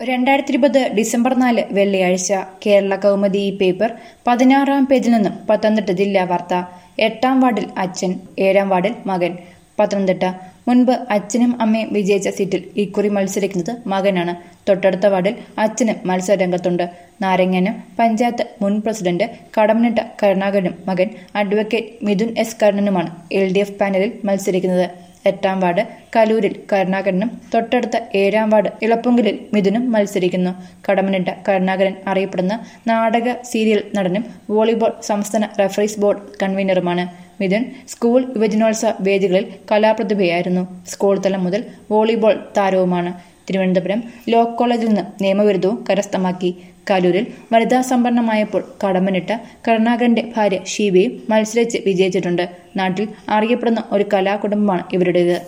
രണ്ടായിരത്തി ഇരുപത് ഡിസംബർ നാല് വെള്ളിയാഴ്ച കേരള കൗമുദി ഈ പേപ്പർ പതിനാറാം പേജിൽ നിന്നും പത്തനംതിട്ട ജില്ലാ വാർത്ത എട്ടാം വാർഡിൽ അച്ഛൻ ഏഴാം വാർഡിൽ മകൻ പത്തനംതിട്ട മുൻപ് അച്ഛനും അമ്മയും വിജയിച്ച സീറ്റിൽ ഇക്കുറി മത്സരിക്കുന്നത് മകനാണ് തൊട്ടടുത്ത വാർഡിൽ അച്ഛനും മത്സരരംഗത്തുണ്ട് നാരങ്ങനും പഞ്ചായത്ത് മുൻ പ്രസിഡന്റ് കടമനിട്ട കരുണാകരനും മകൻ അഡ്വക്കേറ്റ് മിഥുൻ എസ് കരുണനുമാണ് എൽ ഡി എഫ് പാനലിൽ മത്സരിക്കുന്നത് എട്ടാം വാർഡ് കലൂരിൽ കരുണാകരനും തൊട്ടടുത്ത ഏഴാം വാർഡ് ഇളപ്പുങ്കലിൽ മിഥുനും മത്സരിക്കുന്നു കടമനിട്ട കരുണാകരൻ അറിയപ്പെടുന്ന നാടക സീരിയൽ നടനും വോളിബോൾ സംസ്ഥാന റഫറീസ് ബോർഡ് കൺവീനറുമാണ് മിഥുൻ സ്കൂൾ യുവജനോത്സവ വേദികളിൽ കലാപ്രതിഭയായിരുന്നു സ്കൂൾ തലം മുതൽ വോളിബോൾ താരവുമാണ് തിരുവനന്തപുരം ലോ കോളേജിൽ നിന്ന് നിയമബിരുദവും കരസ്ഥമാക്കി കലൂരിൽ വനിതാ സംവരണമായപ്പോൾ കടമ്പനിട്ട കരുണാകരന്റെ ഭാര്യ ഷീബയും മത്സരിച്ച് വിജയിച്ചിട്ടുണ്ട് നാട്ടിൽ അറിയപ്പെടുന്ന ഒരു കലാകുടുംബമാണ് ഇവരുടേത്